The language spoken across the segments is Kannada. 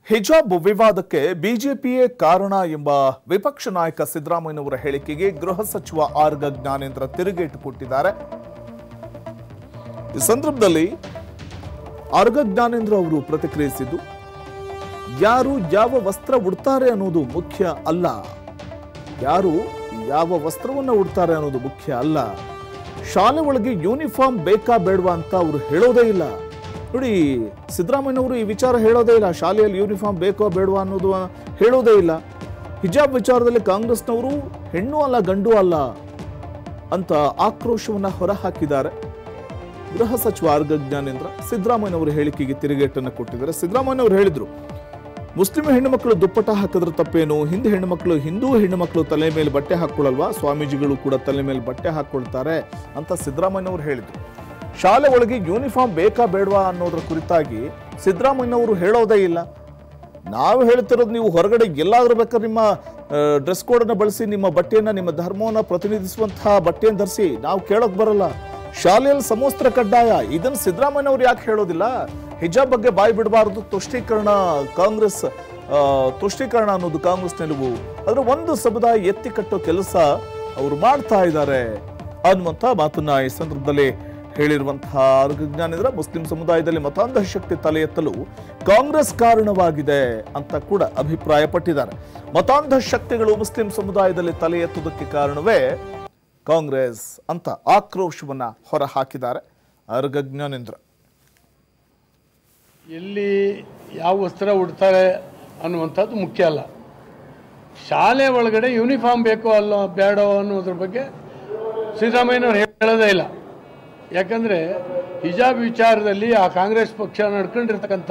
ಹಿಜಾಬ್ ವಿವಾದಕ್ಕೆ ಬಿಜೆಪಿಯೇ ಕಾರಣ ಎಂಬ ವಿಪಕ್ಷ ನಾಯಕ ಸಿದ್ದರಾಮಯ್ಯನವರ ಹೇಳಿಕೆಗೆ ಗೃಹ ಸಚಿವ ಆರ್ಗ ಜ್ಞಾನೇಂದ್ರ ತಿರುಗೇಟು ಕೊಟ್ಟಿದ್ದಾರೆ ಈ ಸಂದರ್ಭದಲ್ಲಿ ಆರ್ಗ ಜ್ಞಾನೇಂದ್ರ ಅವರು ಪ್ರತಿಕ್ರಿಯಿಸಿದ್ದು ಯಾರು ಯಾವ ವಸ್ತ್ರ ಉಡ್ತಾರೆ ಅನ್ನೋದು ಮುಖ್ಯ ಅಲ್ಲ ಯಾರು ಯಾವ ವಸ್ತ್ರವನ್ನ ಉಡ್ತಾರೆ ಅನ್ನೋದು ಮುಖ್ಯ ಅಲ್ಲ ಶಾಲೆ ಒಳಗೆ ಯೂನಿಫಾರ್ಮ್ ಬೇಕಾ ಬೇಡವಾ ಅಂತ ಅವರು ಹೇಳೋದೇ ಇಲ್ಲ ನೋಡಿ ಸಿದ್ದರಾಮಯ್ಯನವರು ಈ ವಿಚಾರ ಹೇಳೋದೇ ಇಲ್ಲ ಶಾಲೆಯಲ್ಲಿ ಯೂನಿಫಾರ್ಮ್ ಬೇಕೋ ಬೇಡವಾ ಅನ್ನೋದು ಹೇಳೋದೇ ಇಲ್ಲ ಹಿಜಾಬ್ ವಿಚಾರದಲ್ಲಿ ಕಾಂಗ್ರೆಸ್ನವರು ಹೆಣ್ಣು ಅಲ್ಲ ಗಂಡು ಅಲ್ಲ ಅಂತ ಆಕ್ರೋಶವನ್ನ ಹೊರಹಾಕಿದ್ದಾರೆ ಗೃಹ ಸಚಿವ ಆರ್ಗ ಜ್ಞಾನೇಂದ್ರ ಸಿದ್ದರಾಮಯ್ಯನವರ ಹೇಳಿಕೆಗೆ ತಿರುಗೇಟನ್ನು ಕೊಟ್ಟಿದ್ದಾರೆ ಸಿದ್ದರಾಮಯ್ಯನವರು ಹೇಳಿದ್ರು ಮುಸ್ಲಿಂ ಹೆಣ್ಣುಮಕ್ಕಳು ದುಪ್ಪಟ ಹಾಕಿದ್ರೆ ತಪ್ಪೇನು ಹಿಂದೆ ಹೆಣ್ಣುಮಕ್ಕಳು ಹಿಂದೂ ಹೆಣ್ಣುಮಕ್ಕಳು ತಲೆ ಮೇಲೆ ಬಟ್ಟೆ ಹಾಕೊಳ್ಳಲ್ವಾ ಸ್ವಾಮೀಜಿಗಳು ಕೂಡ ತಲೆ ಮೇಲೆ ಬಟ್ಟೆ ಹಾಕೊಳ್ತಾರೆ ಅಂತ ಸಿದ್ದರಾಮಯ್ಯನವರು ಹೇಳಿದ್ರು ಶಾಲೆ ಒಳಗೆ ಯೂನಿಫಾರ್ಮ್ ಬೇಕಾ ಬೇಡವಾ ಅನ್ನೋದ್ರ ಕುರಿತಾಗಿ ಸಿದ್ದರಾಮಯ್ಯನವರು ಹೇಳೋದೇ ಇಲ್ಲ ನಾವು ಹೇಳ್ತಿರೋದು ನೀವು ಹೊರಗಡೆ ಎಲ್ಲಾದ್ರೂ ಬೇಕಾದ್ರೆ ನಿಮ್ಮ ಡ್ರೆಸ್ ಕೋಡನ್ನು ಬಳಸಿ ನಿಮ್ಮ ಬಟ್ಟೆಯನ್ನ ನಿಮ್ಮ ಧರ್ಮವನ್ನ ಪ್ರತಿನಿಧಿಸುವಂತಹ ಬಟ್ಟೆಯನ್ನು ಧರಿಸಿ ನಾವು ಕೇಳೋಕ್ ಬರಲ್ಲ ಶಾಲೆಯಲ್ಲಿ ಸಮವಸ್ತ್ರ ಕಡ್ಡಾಯ ಇದನ್ನ ಸಿದ್ದರಾಮಯ್ಯನವರು ಯಾಕೆ ಹೇಳೋದಿಲ್ಲ ಹಿಜಾಬ್ ಬಗ್ಗೆ ಬಾಯಿ ಬಿಡಬಾರದು ತುಷ್ಟೀಕರಣ ಕಾಂಗ್ರೆಸ್ ಆ, ತುಷ್ಟೀಕರಣ ಅನ್ನೋದು ಕಾಂಗ್ರೆಸ್ ನಿಲುವು ಆದ್ರೆ ಒಂದು ಸಮುದಾಯ ಎತ್ತಿ ಕಟ್ಟೋ ಕೆಲಸ ಅವರು ಮಾಡ್ತಾ ಇದ್ದಾರೆ ಅನ್ನುವಂಥ ಮಾತನ್ನ ಈ ಸಂದರ್ಭದಲ್ಲಿ ಹೇಳಿರುವಂತಹ ಆರೋಗ್ಯ ಜ್ಞಾನೇಂದ್ರ ಮುಸ್ಲಿಂ ಸಮುದಾಯದಲ್ಲಿ ಮತಾಂಧ ಶಕ್ತಿ ತಲೆ ಎತ್ತಲು ಕಾಂಗ್ರೆಸ್ ಕಾರಣವಾಗಿದೆ ಅಂತ ಕೂಡ ಅಭಿಪ್ರಾಯಪಟ್ಟಿದ್ದಾರೆ ಮತಾಂಧ ಶಕ್ತಿಗಳು ಮುಸ್ಲಿಂ ಸಮುದಾಯದಲ್ಲಿ ತಲೆ ಎತ್ತುವುದಕ್ಕೆ ಕಾರಣವೇ ಕಾಂಗ್ರೆಸ್ ಅಂತ ಆಕ್ರೋಶವನ್ನ ಹೊರ ಹಾಕಿದ್ದಾರೆ ಆರೋಗ್ಯ ಜ್ಞಾನೇಂದ್ರ ಎಲ್ಲಿ ಯಾವ ವಸ್ತ್ರ ಉಡ್ತಾರೆ ಅನ್ನುವಂಥದ್ದು ಮುಖ್ಯ ಅಲ್ಲ ಶಾಲೆ ಒಳಗಡೆ ಯೂನಿಫಾರ್ಮ್ ಬೇಕೋ ಅಲ್ಲೋ ಬೇಡೋ ಅನ್ನೋದ್ರ ಬಗ್ಗೆ ಸಿದ್ದರಾಮಯ್ಯನವ್ರು ಹೇಳೋದೇ ಇಲ್ಲ ಯಾಕಂದರೆ ಹಿಜಾಬ್ ವಿಚಾರದಲ್ಲಿ ಆ ಕಾಂಗ್ರೆಸ್ ಪಕ್ಷ ನಡ್ಕೊಂಡಿರ್ತಕ್ಕಂಥ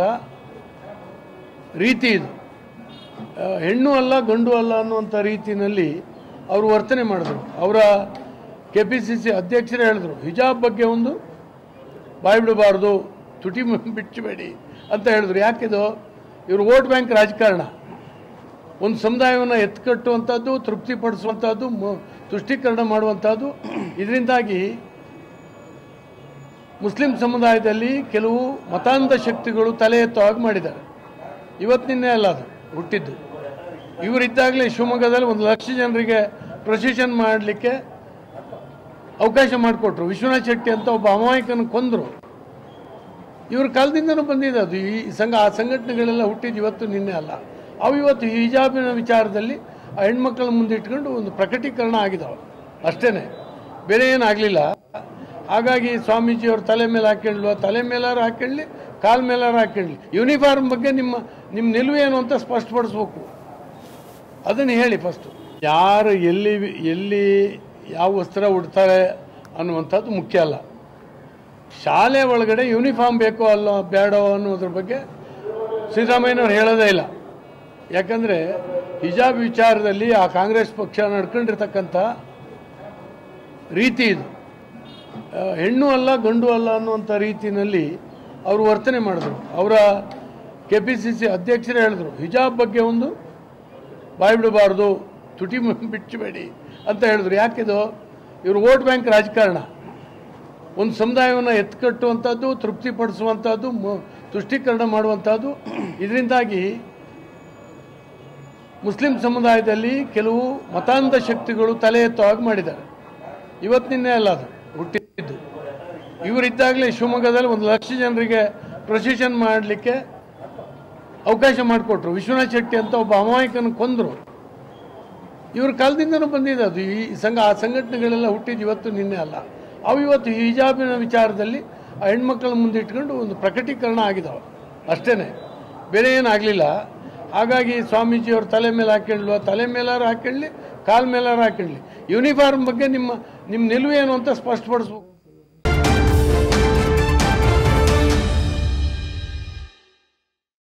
ರೀತಿ ಇದು ಆ, ಹೆಣ್ಣು ಅಲ್ಲ ಗಂಡು ಅಲ್ಲ ಅನ್ನುವಂಥ ರೀತಿಯಲ್ಲಿ ಅವರು ವರ್ತನೆ ಮಾಡಿದ್ರು ಅವರ ಕೆ ಪಿ ಸಿ ಸಿ ಅಧ್ಯಕ್ಷರೇ ಹೇಳಿದ್ರು ಹಿಜಾಬ್ ಬಗ್ಗೆ ಒಂದು ಬಾಯಿ ಬಿಡಬಾರ್ದು ತುಟಿ ಮು- ಬಿಚ್ಚಬೇಡಿ ಅಂತ ಹೇಳಿದ್ರು ಯಾಕಿದು ಇವರು ವೋಟ್ ಬ್ಯಾಂಕ್ ರಾಜಕಾರಣ ಒಂದು ಸಮುದಾಯವನ್ನು ಎತ್ಕಟ್ಟುವಂಥದ್ದು ತೃಪ್ತಿಪಡಿಸುವಂಥದ್ದು ಮು- ತುಷ್ಟೀಕರಣ ಮಾಡುವಂಥದ್ದು ಇದರಿಂದಾಗಿ ಮುಸ್ಲಿಂ ಸಮುದಾಯದಲ್ಲಿ ಕೆಲವು ಮತಾಂಧ ಶಕ್ತಿಗಳು ತಲೆ ಎತ್ತೋ ಹಾಗೆ ಮಾಡಿದ್ದಾರೆ ಇವತ್ತಿನಿನ್ನೆ ಅಲ್ಲ ಅದು ಹುಟ್ಟಿದ್ದು ಇವರಿದ್ದಾಗಲೇ ಶಿವಮೊಗ್ಗದಲ್ಲಿ ಒಂದು ಲಕ್ಷ ಜನರಿಗೆ ಪ್ರೊಸೆಷನ್ ಮಾಡಲಿಕ್ಕೆ ಅವಕಾಶ ಮಾಡಿಕೊಟ್ರು ವಿಶ್ವನಾಥ್ ಶೆಟ್ಟಿ ಅಂತ ಒಬ್ಬ ಅಮಾಯಕನ ಕೊಂದರು ಇವ್ರ ಕಾಲದಿಂದನೂ ಬಂದಿದೆ ಅದು ಈ ಸಂಘ ಆ ಸಂಘಟನೆಗಳೆಲ್ಲ ಹುಟ್ಟಿದ್ದು ಇವತ್ತು ನಿನ್ನೆ ಅಲ್ಲ ಅವು ಇವತ್ತು ಹಿಜಾಬಿನ ವಿಚಾರದಲ್ಲಿ ಆ ಹೆಣ್ಮಕ್ಳ ಮುಂದೆ ಇಟ್ಕೊಂಡು ಒಂದು ಪ್ರಕಟೀಕರಣ ಆಗಿದಾವೆ ಅಷ್ಟೇ ಬೇರೆ ಏನಾಗಲಿಲ್ಲ ಹಾಗಾಗಿ ಸ್ವಾಮೀಜಿಯವ್ರ ತಲೆ ಮೇಲೆ ಹಾಕ್ಕೊಳ್ಳುವ ತಲೆ ಮೇಲಾರು ಹಾಕೊಳ್ಳಿ ಕಾಲ್ ಮೇಲಾರು ಹಾಕೊಳ್ಳಿ ಯೂನಿಫಾರ್ಮ್ ಬಗ್ಗೆ ನಿಮ್ಮ ನಿಮ್ಮ ನಿಲುವು ಏನು ಅಂತ ಸ್ಪಷ್ಟಪಡಿಸ್ಬೇಕು ಅದನ್ನು ಹೇಳಿ ಫಸ್ಟು ಯಾರು ಎಲ್ಲಿ ಎಲ್ಲಿ ಯಾವ ವಸ್ತ್ರ ಉಡ್ತಾರೆ ಅನ್ನುವಂಥದ್ದು ಮುಖ್ಯ ಅಲ್ಲ ಶಾಲೆ ಒಳಗಡೆ ಯೂನಿಫಾರ್ಮ್ ಬೇಕೋ ಅಲ್ಲೋ ಬೇಡೋ ಅನ್ನೋದ್ರ ಬಗ್ಗೆ ಸಿದ್ದರಾಮಯ್ಯನವ್ರು ಹೇಳೋದೇ ಇಲ್ಲ ಯಾಕಂದರೆ ಹಿಜಾಬ್ ವಿಚಾರದಲ್ಲಿ ಆ ಕಾಂಗ್ರೆಸ್ ಪಕ್ಷ ನಡ್ಕೊಂಡಿರ್ತಕ್ಕಂಥ ರೀತಿ ಇದು ಆ, ಹೆಣ್ಣು ಅಲ್ಲ ಗಂಡು ಅಲ್ಲ ಅನ್ನುವಂಥ ರೀತಿಯಲ್ಲಿ ಅವರು ವರ್ತನೆ ಮಾಡಿದ್ರು ಅವರ ಕೆ ಪಿ ಸಿ ಸಿ ಅಧ್ಯಕ್ಷರೇ ಹೇಳಿದ್ರು ಹಿಜಾಬ್ ಬಗ್ಗೆ ಒಂದು ಬಾಯಿ ಬಿಡಬಾರ್ದು ತುಟಿ ಮು- ಬಿಚ್ಚಬೇಡಿ ಅಂತ ಹೇಳಿದ್ರು ಯಾಕಿದು ಇವರು ವೋಟ್ ಬ್ಯಾಂಕ್ ರಾಜಕಾರಣ ಒಂದು ಸಮುದಾಯವನ್ನು ಎತ್ಕಟ್ಟುವಂಥದ್ದು ತೃಪ್ತಿಪಡಿಸುವಂಥದ್ದು ಮು- ತುಷ್ಟೀಕರಣ ಮಾಡುವಂಥದ್ದು ಇದರಿಂದಾಗಿ ಮುಸ್ಲಿಂ ಸಮುದಾಯದಲ್ಲಿ ಕೆಲವು ಮತಾಂಧ ಶಕ್ತಿಗಳು ತಲೆ ಎತ್ತೋ ಹಾಗೆ ಮಾಡಿದ್ದಾರೆ ಇವತ್ತಿನಿನ್ನೆ ಅಲ್ಲ ಅದು ಹುಟ್ಟಿದ್ದು ಇವರಿದ್ದಾಗಲೇ ಶಿವಮೊಗ್ಗದಲ್ಲಿ ಒಂದು ಲಕ್ಷ ಜನರಿಗೆ ಪ್ರೊಸೆಷನ್ ಮಾಡಲಿಕ್ಕೆ ಅವಕಾಶ ಮಾಡಿಕೊಟ್ರು ವಿಶ್ವನಾಥ್ ಶೆಟ್ಟಿ ಅಂತ ಒಬ್ಬ ಅಮಾಯಕನ ಕೊಂದರು ಇವ್ರ ಕಾಲದಿಂದನೂ ಬಂದಿದೆ ಅದು ಈ ಸಂಘ ಆ ಸಂಘಟನೆಗಳೆಲ್ಲ ಹುಟ್ಟಿದ್ದು ಇವತ್ತು ನಿನ್ನೆ ಅಲ್ಲ ಅವು ಇವತ್ತು ಹಿಜಾಬಿನ ವಿಚಾರದಲ್ಲಿ ಆ ಹೆಣ್ಮಕ್ಳ ಮುಂದೆ ಇಟ್ಕೊಂಡು ಒಂದು ಪ್ರಕಟೀಕರಣ ಆಗಿದಾವೆ ಅಷ್ಟೇ ಬೇರೆ ಏನಾಗಲಿಲ್ಲ ಹಾಗಾಗಿ ಸ್ವಾಮೀಜಿಯವ್ರ ತಲೆ ಮೇಲೆ ಹಾಕೊಳ್ಳುವ ತಲೆ ಮೇಲಾರು ಹಾಕೊಳ್ಳಿ ಕಾಲ್ ಮೇಲಾರು ಹಾಕೊಳ್ಳಿ ಯೂನಿಫಾರ್ಮ್ ಬಗ್ಗೆ ನಿಮ್ಮ ನಿಮ್ಮ ನಿಲುವು ಏನು ಅಂತ ಸ್ಪಷ್ಟಪಡಿಸ್ಬೇಕು